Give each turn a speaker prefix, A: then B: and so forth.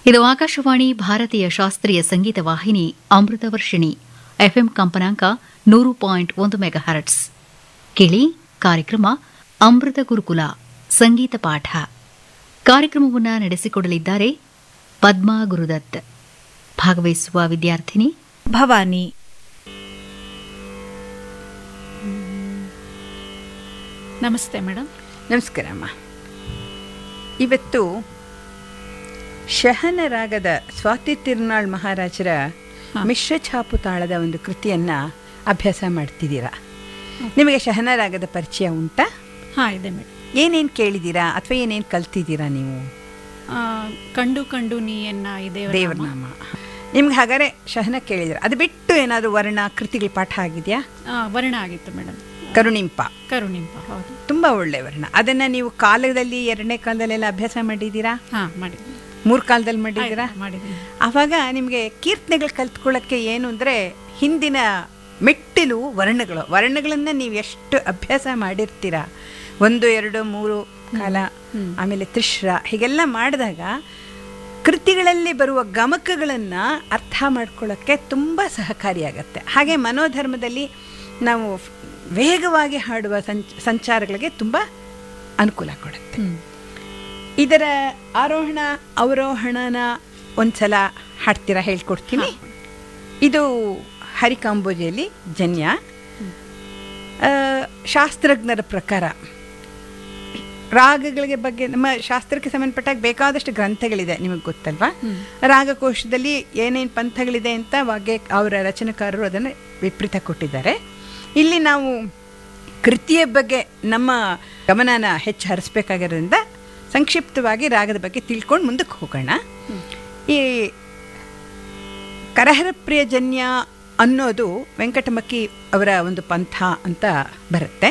A: ಇದು ಆಕಾಶವಾಣಿ ಭಾರತೀಯ ಶಾಸ್ತ್ರೀಯ ಸಂಗೀತ ವಾಹಿನಿ ಅಮೃತ ವರ್ಷಿಣಿ ಎಫ್ಎಂ ಕಂಪನಾಂಕ ನೂರು ಪಾಯಿಂಟ್ ಒಂದು ಮೆಗಾಹರ್ಟ್ಸ್ ಕೇಳಿ ಕಾರ್ಯಕ್ರಮ ಅಮೃತ ಗುರುಕುಲ ಸಂಗೀತ ಪಾಠ ಕಾರ್ಯಕ್ರಮವನ್ನು ನಡೆಸಿಕೊಡಲಿದ್ದಾರೆ ಪದ್ಮಾ ಗುರುದತ್ ಭಾಗವಹಿಸುವ ವಿದ್ಯಾರ್ಥಿನಿ
B: ಭವಾನಿ ನಮಸ್ತೆ ಮೇಡಮ್
C: ನಮಸ್ಕಾರಮ್ಮ ಇವತ್ತು ಶಹನ ರಾಗದ ಸ್ವಾತಿ ತಿರುನಾಳ್ ಮಹಾರಾಜರ ಮಿಶ್ರ ಛಾಪು ತಾಳದ ಒಂದು ಕೃತಿಯನ್ನ ಅಭ್ಯಾಸ ಮಾಡ್ತಿದ್ದೀರಾ ನಿಮಗೆ ಶಹನ ರಾಗದ ಪರಿಚಯ ಉಂಟಾ
B: ಹಾಂ ಇದೆ ಮೇಡಮ್
C: ಏನೇನು ಕೇಳಿದ್ದೀರಾ ಅಥವಾ ಏನೇನು ಕಲ್ತಿದ್ದೀರಾ ನೀವು
B: ಆ, ಕಂಡು ಕಂಡು ನೀಯನ್ನ ಇದೆ
C: ದೇವರನಾಮ ನಿಮ್ಗೆ ಹಾಗಾದ್ರೆ ಶಹನ ಕೇಳಿದಿರ ಅದು ಬಿಟ್ಟು ಏನಾದರೂ ವರ್ಣ ಕೃತಿಗಳ ಪಾಠ ಆಗಿದೆಯಾ
B: ವರ್ಣ ಆಗಿತ್ತು ಮೇಡಮ್
C: ಕರುಣಿಂಪ
B: ಕರುಣಿಂಪ ಹೌದು
C: ತುಂಬ ಒಳ್ಳೆ ವರ್ಣ ಅದನ್ನ ನೀವು ಕಾಲದಲ್ಲಿ ಎರಡನೇ ಕಾಲದಲ್ಲೆಲ್ಲ ಅಭ್ಯಾಸ ಮಾಡಿದ್ದೀರಾ
B: ಹಾಂ ಮಾಡಿದ್ದೀನಿ
C: ಮೂರು ಕಾಲದಲ್ಲಿ ಮಾಡಿದ್ದೀರಾ
B: ಆಯ್ತು, ಮಾಡಿದ್ದೀನಿ
C: ಆವಾಗ ನಿಮಗೆ ಕೀರ್ತನೆಗಳು ಕಲ್ತ್ಕೊಳ್ಳೋಕ್ಕೆ ಏನು ಅಂದರೆ ಹಿಂದಿನ ಮೆಟ್ಟಿಲು ವರ್ಣಗಳು ವರ್ಣಗಳನ್ನು ನೀವು ಎಷ್ಟು ಅಭ್ಯಾಸ ಮಾಡಿರ್ತೀರಾ ಒಂದು ಎರಡು ಮೂರು ಕಾಲ ಆಮೇಲೆ ತ್ರಿಶ್ರ ಹೀಗೆಲ್ಲ ಮಾಡಿದಾಗ ಕೃತಿಗಳಲ್ಲಿ ಬರುವ ಗಮಕಗಳನ್ನು ಅರ್ಥ ಮಾಡ್ಕೊಳ್ಳೋಕ್ಕೆ ತುಂಬ ಸಹಕಾರಿಯಾಗತ್ತೆ ಹಾಗೆ ಮನೋಧರ್ಮದಲ್ಲಿ ನಾವು ವೇಗವಾಗಿ ಹಾಡುವ ಸಂಚ ಸಂಚಾರಗಳಿಗೆ ತುಂಬ ಅನುಕೂಲ ಕೊಡುತ್ತೆ ಇದರ ಆರೋಹಣ ಅವರೋಹಣನ ಒಂದ್ಸಲ ಹಾಡ್ತೀರಾ ಹೇಳ್ಕೊಡ್ತೀನಿ ಇದು ಹರಿಕಾಂಬೋಜಿಯಲ್ಲಿ ಜನ್ಯ ಆ, ಶಾಸ್ತ್ರಜ್ಞರ ಪ್ರಕಾರ ರಾಗಗಳಿಗೆ ಬಗ್ಗೆ ನಮ್ಮ ಶಾಸ್ತ್ರಕ್ಕೆ ಸಂಬಂಧಪಟ್ಟಾಗ ಬೇಕಾದಷ್ಟು ಗ್ರಂಥಗಳಿದೆ ನಿಮಗೆ ಗೊತ್ತಲ್ವಾ ರಾಗಕೋಶದಲ್ಲಿ ಏನೇನು ಪಂಥಗಳಿದೆ ಅಂತ ವಾಗ್ಯ ಅವರ ರಚನೆಕಾರರು ಅದನ್ನು ವಿಪರೀತ ಕೊಟ್ಟಿದ್ದಾರೆ ಇಲ್ಲಿ ನಾವು ಕೃತಿಯ ಬಗ್ಗೆ ನಮ್ಮ ಗಮನನ ಹೆಚ್ಚು ಹರಿಸ್ಬೇಕಾಗಿರೋದ್ರಿಂದ ಸಂಕ್ಷಿಪ್ತವಾಗಿ ರಾಗದ ಬಗ್ಗೆ ತಿಳ್ಕೊಂಡು ಮುಂದಕ್ಕೆ ಹೋಗೋಣ ಈ ಕರಹರ ಪ್ರಿಯಜನ್ಯ ಅನ್ನೋದು ವೆಂಕಟಮಕ್ಕಿ ಅವರ ಒಂದು ಪಂಥ ಅಂತ ಬರುತ್ತೆ